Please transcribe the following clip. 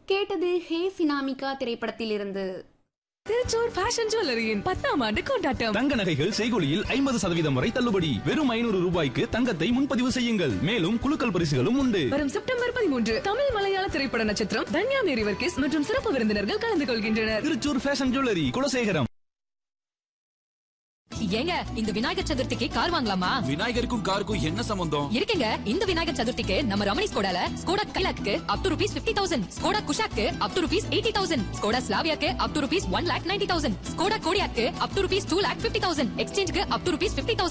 கேட்டது ஹே சினாமிகா திரைப்படத்திலிருந்து திருச்சூர் ஃபேஷன் ஜுவல்லரியின் பத்தாம் ஆண்டு கொண்டாட்டம் தங்க நகைகள் செய்கொலியில் ஐம்பது சதவீதம் வரை தள்ளுபடி வெறும் ஐநூறு ரூபாய்க்கு தங்கத்தை முன்பதிவு செய்யுங்கள் மேலும் குலுக்கல் பரிசுகளும் உண்டு வரும் செப்டம்பர் பதிமூன்று தமிழ் மலையாள திரைப்பட நட்சத்திரம் தன்யா மேரி வர்க்கீஸ் மற்றும் சிறப்பு விருந்தினர்கள் கலந்து கொள்கின்றனர் திருச்சூர் ஃபேஷன் ஜுவல்லரி குலசேகரம் ஏங்க இந்த விநாயகர் சதுர்த்திக்கு கார் வாங்கலாமா விநாயகருக்கும் காருக்கும் என்ன சம்பந்தம் இருக்குங்க இந்த விநாயகர் சதுர்த்திக்கு நம்ம ரமணி ஸ்கோடால ஸ்கோடா கைலாக்கு up to rupees fifty thousand Skoda குஷாக்கு up to rupees eighty thousand Skoda ஸ்லாவியாக்கு up to rupees one lakh ninety thousand Skoda கோடியாக்கு up to rupees two lakh fifty thousand எக்ஸ்சேஞ்சுக்கு அப் டு ருபீஸ் பிப்டி